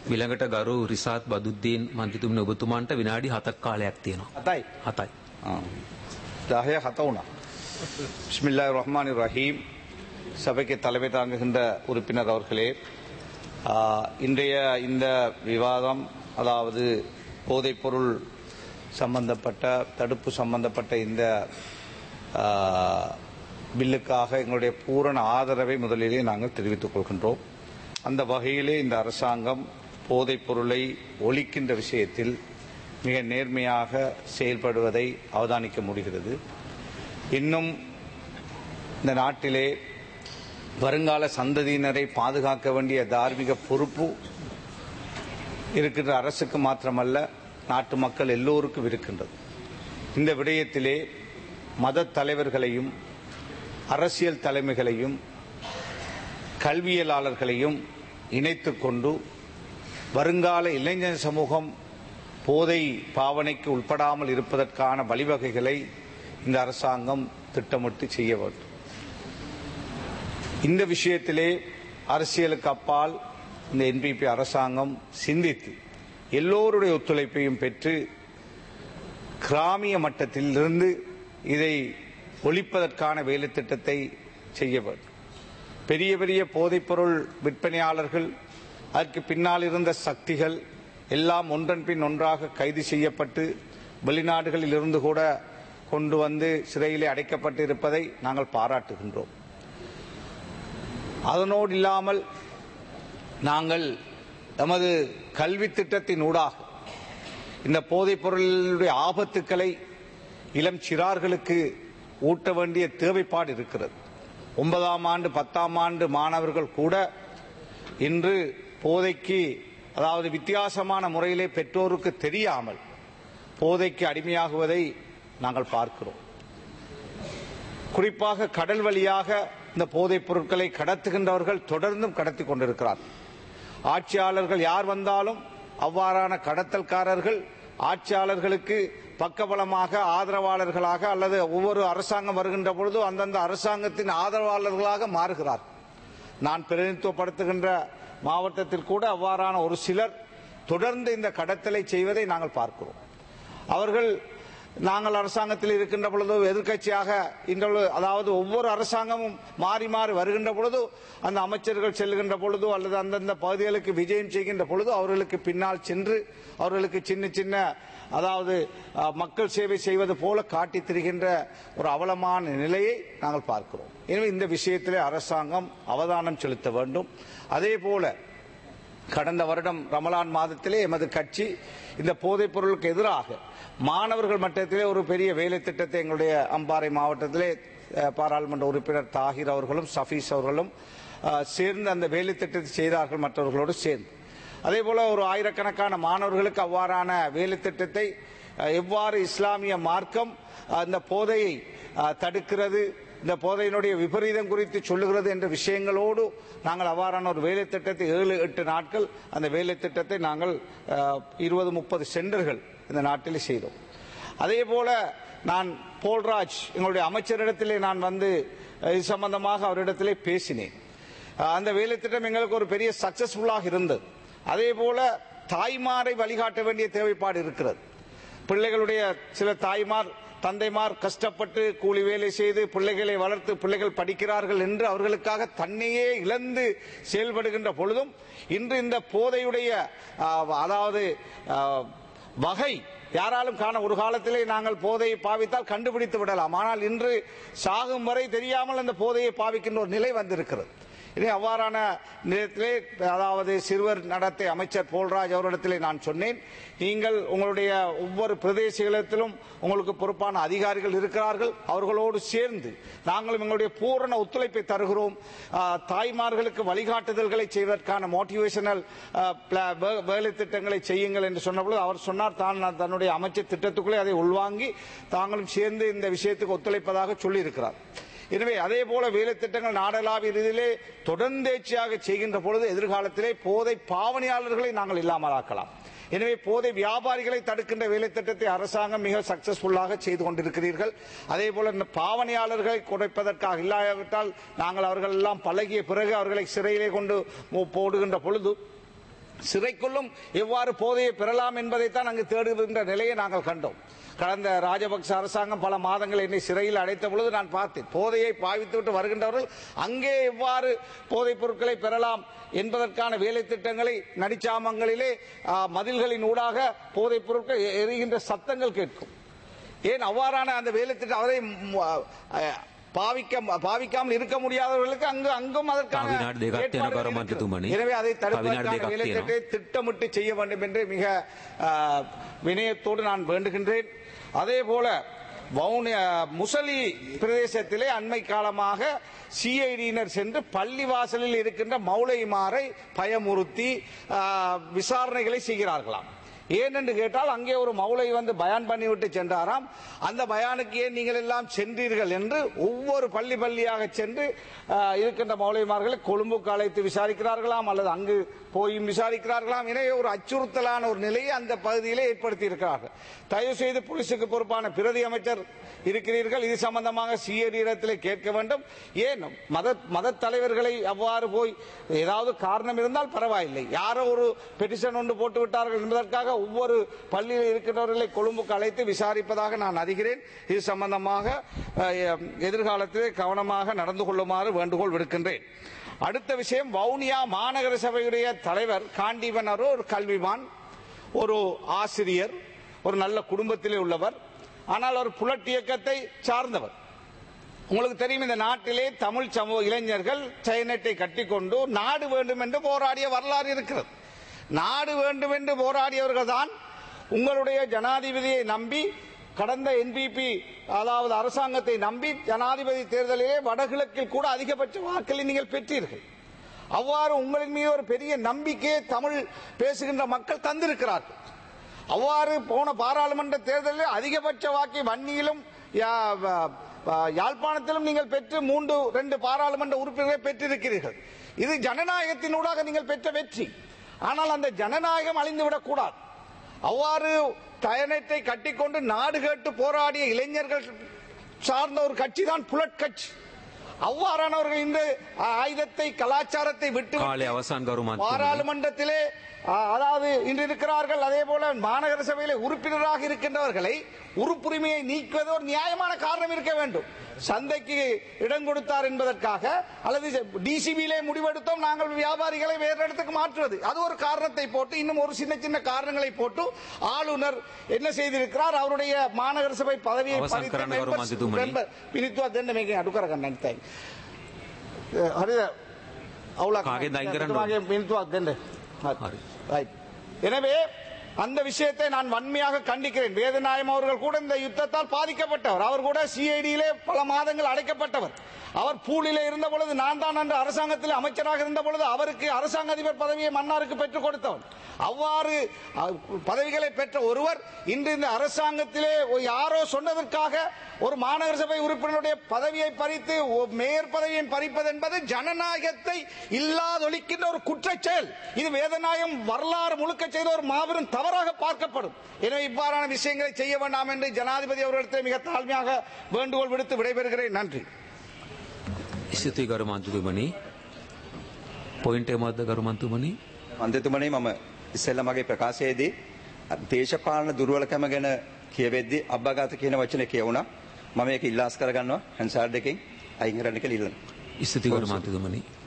මිළඟට ගරු රිසාත් බදුද්දීන් මන්ත්‍රතුමනි ඔබතුමාන්ට විනාඩි 7ක් කාලයක් තියෙනවා. හතයි. හතයි. தாஹய ஹத்தவுனா பிஸ்மில்லா ரஹ்மான் ரஹீம் சபைக்கு தலைமை தாங்குகின்ற உறுப்பினர் அவர்களே ஆ, இன்றைய இந்த விவாதம் அதாவது போதைப்பொருள் சம்பந்தப்பட்ட தடுப்பு சம்பந்தப்பட்ட இந்த ஆ, பில்லுக்காக எங்களுடைய பூரண ஆதரவை முதலிலே நாங்கள் தெரிவித்துக் கொள்கின்றோம் அந்த வகையிலே இந்த அரசாங்கம் போதைப் பொருளை ஒழிக்கின்ற விஷயத்தில் மிக நேர்மையாக செயல்படுவதை அவதானிக்க முடிகிறது இன்னும் இந்த நாட்டிலே வருங்கால சந்ததியினரை பாதுகாக்க வேண்டிய தார்மீக பொறுப்பு இருக்கின்ற அரசுக்கு மாத்திரமல்ல நாட்டு மக்கள் எல்லோருக்கும் இருக்கின்றது இந்த விடயத்திலே மத தலைவர்களையும் அரசியல் தலைமைகளையும் கல்வியலாளர்களையும் இணைத்துக் கொண்டு வருங்கால இளைஞர் சமூகம் போதை பாவனைக்கு உட்படாமல் இருப்பதற்கான வழிவகைகளை இந்த அரசாங்கம் திட்டமிட்டு செய்ய வேண்டும் இந்த விஷயத்திலே அரசியலுக்கு அப்பால் இந்த என்பிபி அரசாங்கம் சிந்தித்து எல்லோருடைய ஒத்துழைப்பையும் பெற்று கிராமிய மட்டத்திலிருந்து இதை ஒழிப்பதற்கான வேலை திட்டத்தை செய்ய வேண்டும் பெரிய பெரிய போதைப்பொருள் விற்பனையாளர்கள் அதற்கு பின்னால் இருந்த சக்திகள் எல்லாம் ஒன்றன் பின் ஒன்றாக கைது செய்யப்பட்டு வெளிநாடுகளில் இருந்து கூட கொண்டு வந்து சிறையிலே அடைக்கப்பட்டு இருப்பதை நாங்கள் பாராட்டுகின்றோம் அதனோடு இல்லாமல் நாங்கள் நமது கல்வி திட்டத்தின் ஊடாக இந்த போதைப் பொருளுடைய ஆபத்துக்களை இளம் சிறார்களுக்கு ஊட்ட வேண்டிய தேவைப்பாடு இருக்கிறது ஒன்பதாம் ஆண்டு பத்தாம் ஆண்டு மாணவர்கள் கூட இன்று போதைக்கு அதாவது வித்தியாசமான முறையிலே பெற்றோருக்கு தெரியாமல் போதைக்கு அடிமையாகுவதை நாங்கள் பார்க்கிறோம் குறிப்பாக கடல் வழியாக இந்த போதைப் பொருட்களை கடத்துகின்றவர்கள் தொடர்ந்தும் கடத்தி கொண்டிருக்கிறார் ஆட்சியாளர்கள் யார் வந்தாலும் அவ்வாறான கடத்தல்காரர்கள் ஆட்சியாளர்களுக்கு பக்கபலமாக ஆதரவாளர்களாக அல்லது ஒவ்வொரு அரசாங்கம் வருகின்ற பொழுது அந்தந்த அரசாங்கத்தின் ஆதரவாளர்களாக மாறுகிறார் நான் பிரதிநிதித்துவப்படுத்துகின்ற மாவட்டத்தில் கூட அவ்வாறான ஒரு சிலர் தொடர்ந்து இந்த கடத்தலை செய்வதை நாங்கள் பார்க்கிறோம் அவர்கள் நாங்கள் அரசாங்கத்தில் இருக்கின்ற பொழுது எதிர்க்கட்சியாக இன்று அதாவது ஒவ்வொரு அரசாங்கமும் மாறி மாறி வருகின்ற பொழுது அந்த அமைச்சர்கள் செல்கின்ற பொழுதோ அல்லது அந்தந்த பகுதிகளுக்கு விஜயம் செய்கின்ற பொழுது அவர்களுக்கு பின்னால் சென்று அவர்களுக்கு சின்ன சின்ன அதாவது அஹ், மக்கள் சேவை செய்வது போல காட்டி திரிகின்ற ஒரு அவலமான நிலையை நாங்கள் பார்க்கிறோம் எனவே இந்த விஷயத்திலே அரசாங்கம் அவதானம் செலுத்த வேண்டும் அதே போல கடந்த வருடம் ரமலான் மாதத்திலே எமது கட்சி இந்த போதைப் பொருளுக்கு எதிராக மாணவர்கள் மட்டத்திலே ஒரு பெரிய வேலை திட்டத்தை எங்களுடைய அம்பாறை மாவட்டத்திலே அஹ், பாராளுமன்ற உறுப்பினர் தாகிர் அவர்களும் சஃபீஸ் அவர்களும் அஹ், சேர்ந்து அந்த வேலை திட்டத்தை செய்தார்கள் மற்றவர்களோடு சேர்ந்து அதே போல ஒரு ஆயிரக்கணக்கான மாணவர்களுக்கு அவ்வாறான வேலை திட்டத்தை அஹ், எவ்வாறு இஸ்லாமிய மார்க்கம் அஹ், இந்த போதையை அஹ், தடுக்கிறது இந்த போதையினுடைய விபரீதம் குறித்து சொல்லுகிறது என்ற விஷயங்களோடு நாங்கள் அவ்வாறான ஒரு வேலை திட்டத்தை ஏழு எட்டு நாட்கள் அந்த வேலை திட்டத்தை நாங்கள் இருபது முப்பது சென்டர்கள் இந்த நாட்டில் செய்தோம் அதே போல நான் போல்ராஜ் எங்களுடைய அமைச்சரிடத்திலே நான் வந்து அஹ், இது சம்பந்தமாக அவரிடத்திலே பேசினேன் அஹ், அந்த வேலை திட்டம் எங்களுக்கு ஒரு பெரிய சக்சஸ்ஃபுல்லாக இருந்தது அதே போல தாய்மாரை வழிகாட்ட வேண்டிய தேவைப்பாடு இருக்கிறது பிள்ளைகளுடைய சில தாய்மார் தந்தைமார் கஷ்டப்பட்டு கூலி வேலை செய்து பிள்ளைகளை வளர்த்து பிள்ளைகள் படிக்கிறார்கள் என்று அவர்களுக்காக தன்னையே இழந்து செயல்படுகின்ற பொழுதும் இன்று இந்த போதையுடைய ஆ, அதாவது ஆ, வகை யாராலும் காண ஒரு காலத்திலே நாங்கள் போதையை பாவித்தால் கண்டுபிடித்து விடலாம் ஆனால் இன்று சாகும் வரை தெரியாமல் அந்த போதையை பாவிக்கின்ற ஒரு நிலை வந்திருக்கிறது இனி அவ்வாறான நேரத்திலே அதாவது சிறுவர் நடத்தை அமைச்சர் போல்ராஜ் அவரிடத்திலே நான் சொன்னேன் நீங்கள் உங்களுடைய ஒவ்வொரு பிரதேசத்திலும் உங்களுக்கு பொறுப்பான அதிகாரிகள் இருக்கிறார்கள் அவர்களோடு சேர்ந்து நாங்களும் எங்களுடைய பூரண ஒத்துழைப்பை தருகிறோம் ஆ, தாய்மார்களுக்கு வழிகாட்டுதல்களை செய்வதற்கான மோட்டிவேஷனல் வேலை திட்டங்களை செய்யுங்கள் என்று சொன்னபொழுது அவர் சொன்னார் தான் நான் தன்னுடைய அமைச்சர் திட்டத்துக்குள்ளே அதை உள்வாங்கி தாங்களும் சேர்ந்து இந்த விஷயத்துக்கு ஒத்துழைப்பதாக சொல்லியிருக்கிறார் எனவே அதே போல வேலை திட்டங்கள் நாடளாவிய ரீதியிலே தொடர்ந்தேர்ச்சியாக செய்கின்ற பொழுது எதிர்காலத்திலே போதை பாவனையாளர்களை நாங்கள் இல்லாமலாக்கலாம் எனவே போதை வியாபாரிகளை தடுக்கின்ற வேலை திட்டத்தை அரசாங்கம் மிக சக்சஸ்ஃபுல்லாக செய்து கொண்டிருக்கிறீர்கள் அதே போல இந்த பாவனையாளர்களை குறைப்பதற்காக இல்லாவிட்டால் நாங்கள் அவர்கள் எல்லாம் பழகிய பிறகு அவர்களை சிறையிலே கொண்டு மு- போடுகின்ற பொழுது சிறைக்குள்ளும் எவ்வாறு போதையை பெறலாம் என்பதைத்தான் அங்கு தேடுகின்ற நிலையை நாங்கள் கண்டோம் கடந்த ராஜபக்ச அரசாங்கம் பல மாதங்கள் என்னை சிறையில் அடைத்த பொழுது நான் பார்த்தேன் போதையை பாவித்துவிட்டு வருகின்றவர்கள் அங்கே எவ்வாறு போதைப் பொருட்களை பெறலாம் என்பதற்கான வேலை திட்டங்களை நடிச்சாமங்களிலே ஆ, மதில்களின் ஊடாக போதைப் பொருட்கள் எ- எரிகின்ற சத்தங்கள் கேட்கும் ஏன் அவ்வாறான அந்த வேலை திட்டம் அதை ம், ஆ, பாவிக்க பாவிக்காமல் இருக்க முடியாதவர்களுக்கு அங்கு அங்கும் அதற்கான தமிழ்நாடு தேகத்திய ஏற்பாடுகள் நகரம் இருக்கிறது. மன்றித்துமணி. எனவே அதை தமிழ்நாடு தடுப்பதற்கான தேகத்திய வேலை திட்டத்தை திட்டமிட்டு செய்ய வேண்டும் என்று மிக ஆ, வினயத்தோடு நான் வேண்டுகின்றேன் அதே போல வவுனியா முசலி பிரதேசத்திலே அண்மை காலமாக சிஐடியினர் சென்று பள்ளிவாசலில் இருக்கின்ற மௌலைமாரை பயமுறுத்தி ஆ, விசாரணைகளை செய்கிறார்களாம் ஏனென்று கேட்டால் அங்கே ஒரு மௌலை வந்து பயான் பண்ணிவிட்டு சென்றாராம் அந்த பயானுக்கு ஏன் நீங்கள் எல்லாம் சென்றீர்கள் என்று ஒவ்வொரு பள்ளி பள்ளியாக சென்று ஆ, இருக்கின்ற மௌலைமார்களை கொழும்புக்கு அழைத்து விசாரிக்கிறார்களாம் அல்லது அங்கு போயும் விசாரிக்கிறார்களாம் எனவே ஒரு அச்சுறுத்தலான ஒரு நிலையை அந்த பகுதியிலே ஏற்படுத்தி இருக்கிறார்கள் தயவு செய்து போலீசுக்கு பொறுப்பான பிரதி அமைச்சர் இருக்கிறீர்கள் இது சம்பந்தமாக சிஐடி இடத்திலே கேட்க வேண்டும் ஏன் மத மத தலைவர்களை அவ்வாறு போய் ஏதாவது காரணம் இருந்தால் பரவாயில்லை யாரோ ஒரு பெட்டிஷன் ஒன்று போட்டு விட்டார்கள் என்பதற்காக ஒவ்வொரு பள்ளியில் இருக்கின்றவர்களை கொழும்புக்கு அழைத்து விசாரிப்பதாக நான் அறிகிறேன் இது சம்பந்தமாக அஹ், எதிர்காலத்திலே கவனமாக நடந்து கொள்ளுமாறு வேண்டுகோள் விடுக்கின்றேன் அடுத்த விஷயம் வவுனியா மாநகர சபையுடைய தலைவர் காண்டீபன் அவர் ஒரு கல்விமான் ஒரு ஆசிரியர் ஒரு நல்ல குடும்பத்திலே உள்ளவர் ஆனால் அவர் புலட் இயக்கத்தை சார்ந்தவர் உங்களுக்கு தெரியும் இந்த நாட்டிலே தமிழ் சமூக இளைஞர்கள் சைனட்டை கட்டிக்கொண்டு நாடு வேண்டும் என்று போராடிய வரலாறு இருக்கிறது நாடு வேண்டும் என்று போராடியவர்கள் தான் உங்களுடைய ஜனாதிபதியை நம்பி கடந்த என்பிபி அதாவது அரசாங்கத்தை நம்பி ஜனாதிபதி தேர்தலிலே வடகிழக்கில் கூட அதிகபட்ச வாக்களை நீங்கள் பெற்றீர்கள் அவ்வாறு உங்களின் மீது ஒரு பெரிய நம்பிக்கையை தமிழ் பேசுகின்ற மக்கள் தந்திருக்கிறார்கள் அவ்வாறு போன பாராளுமன்ற தேர்தலில் அதிகபட்ச வாக்கை வன்னியிலும் யா- வ- வ- யாழ்ப்பாணத்திலும் நீங்கள் பெற்று மூன்று ரெண்டு பாராளுமன்ற உறுப்பினர்களை பெற்றிருக்கிறீர்கள் இது ஜனநாயகத்தினூடாக நீங்கள் பெற்ற வெற்றி ஆனால் அந்த ஜனநாயகம் அழிந்துவிடக் கூடாது அவ்வாறு டயனத்தை கட்டிக்கொண்டு நாடு கேட்டு போராடிய இளைஞர்கள் சார்ந்த ஒரு கட்சி தான் புலட் கட்சி அவ்வாறானவர்கள் இந்த ஆயுதத்தை கலாச்சாரத்தை விட்டு කාලය අවසන් ගරු මන්ත්‍රී பாராளுமன்றத்திலே ஆ, அதாவது இன்று இருக்கிறார்கள் அதே போல மாநகர சபையிலே உறுப்பினராக இருக்கின்றவர்களை உறுப்புரிமையை நீக்குவது ஒரு நியாயமான காரணம் இருக்க வேண்டும் சந்தைக்கு இடம் கொடுத்தார் என்பதற்காக அல்லது டிசிபியிலே முடிவெடுத்தோம் நாங்கள் வியாபாரிகளை வேறு இடத்துக்கு மாற்றுவது அது ஒரு காரணத்தை போட்டு இன்னும் ஒரு சின்ன சின்ன காரணங்களை போட்டு ஆளுநர் என்ன செய்திருக்கிறார் அவருடைய மாநகர சபை பதவியை அவசான் பறித்து කරන්න ගරු members- මන්ත්‍රතුමනි. member- පිරිත්තුවක් දෙන්න මේකෙන් අඩු කරගන්න අනිතයි. හරිද? අවුලක් කාගෙන්ද අයින් කරන්න එතුමාගේ මිනිත්තුවක් දෙන්න. හරි. හරි. Right. எனவே அந்த விஷயத்தை நான் வன்மையாக கண்டிக்கிறேன் வேதநாயம் அவர்கள் கூட இந்த யுத்தத்தால் பாதிக்கப்பட்டவர் அவர் கூட சிஐடியிலே பல மாதங்கள் அடைக்கப்பட்டவர் அவர் பூலிலே இருந்த பொழுது நான் தான் அன்று அரசாங்கத்தில் அமைச்சராக இருந்த பொழுது அவருக்கு அரசாங்க அதிபர் பதவியை மன்னாருக்கு பெற்றுக் கொடுத்தவன் அவ்வாறு அஹ், பதவிகளை பெற்ற ஒருவர் இன்று இந்த அரசாங்கத்திலே ஒரு யாரோ சொன்னதற்காக ஒரு மாநகர சபை உறுப்பினருடைய பதவியை பறித்து ஒ- மேயர் பதவியை பறிப்பது என்பது ஜனநாயகத்தை இல்லாதொழிக்கின்ற ஒரு குற்றச் செயல் இது வேதநாயகம் வரலாறு முழுக்க செய்த ஒரு மாபெரும் தவறாக பார்க்கப்படும் எனவே இவ்வாறான விஷயங்களை செய்ய வேண்டாம் என்று ஜனாதிபதி அவர்களிடத்தில் மிக தாழ்மையாக வேண்டுகோள் விடுத்து விடைபெறுகிறேன் நன்றி ස්තුතියි ගරු මන්ත්‍රතුමනි පොයින්ට් එක මොකද්ද ගරු මන්ත්‍රතුමනි මන්දතුමනේ මම ඉස්සෙල්ල මගේ ප්‍රකාශයේදී දේශපාලන දුර්වලකම ගැන කියවෙද්දී අබ්බගත කියන වචනේ කියවුණා. මම ඒක ඉල්ලාස් කරගන්නවා හන්සාර් දෙකෙන් අයින් කරන්න කියලා ඉල්ලනවා. ස්තුතියි ගරු මන්ත්‍රතුමනි